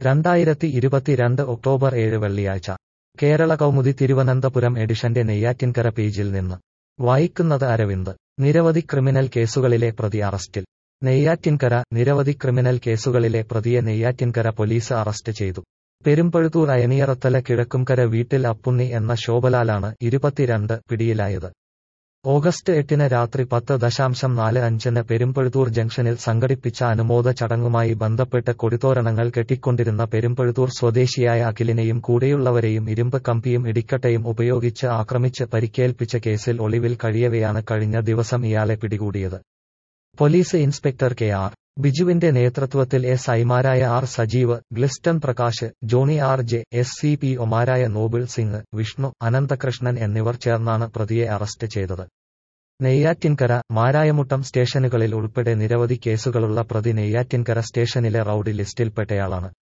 രണ്ടായിരത്തി ഇരുപത്തിരണ്ട് ഒക്ടോബർ ഏഴ് വെള്ളിയാഴ്ച കേരള കൗമുദി തിരുവനന്തപുരം എഡിഷന്റെ നെയ്യാറ്റിൻകര പേജിൽ നിന്ന് വായിക്കുന്നത് അരവിന്ദ് നിരവധി ക്രിമിനൽ കേസുകളിലെ പ്രതി അറസ്റ്റിൽ നെയ്യാറ്റിൻകര നിരവധി ക്രിമിനൽ കേസുകളിലെ പ്രതിയെ നെയ്യാറ്റിൻകര പോലീസ് അറസ്റ്റ് ചെയ്തു പെരുമ്പഴുത്തൂർ അയനിയറത്തല കിഴക്കുംകര വീട്ടിൽ അപ്പുണ്ണി എന്ന ശോഭലാലാണ് ഇരുപത്തിരണ്ട് പിടിയിലായത് ഓഗസ്റ്റ് എട്ടിന് രാത്രി പത്ത് ദശാംശം നാല് അഞ്ചിന് പെരുമ്പഴുത്തൂർ ജംഗ്ഷനിൽ സംഘടിപ്പിച്ച അനുമോദ ചടങ്ങുമായി ബന്ധപ്പെട്ട് കൊടിത്തോരണങ്ങൾ കെട്ടിക്കൊണ്ടിരുന്ന പെരുമ്പഴുത്തൂർ സ്വദേശിയായ അഖിലിനെയും കൂടെയുള്ളവരെയും ഇരുമ്പ് കമ്പിയും ഇടിക്കട്ടയും ഉപയോഗിച്ച് ആക്രമിച്ച് പരിക്കേൽപ്പിച്ച കേസിൽ ഒളിവിൽ കഴിയവെയാണ് കഴിഞ്ഞ ദിവസം ഇയാളെ പിടികൂടിയത് പോലീസ് ഇൻസ്പെക്ടർ കെ ആർ ബിജുവിന്റെ നേതൃത്വത്തിൽ എസ് ഐമാരായ R Sajeev Gliston Prakash Johny R J S C P ഒമാരായ നോബിൾ സിംഗ് വിഷ്ണു അനന്തകൃഷ്ണൻ എന്നിവർ ചേർന്നാണ് പ്രതിയെ അറസ്റ്റ് ചെയ്തത് നെയ്യാറ്റിൻകര മാരായമുട്ടം സ്റ്റേഷനുകളിൽ ഉൾപ്പെടെ നിരവധി കേസുകളുള്ള പ്രതി നെയ്യാറ്റിൻകര സ്റ്റേഷനിലെ റൌഡി ലിസ്റ്റിൽപ്പെട്ടയാളാണ്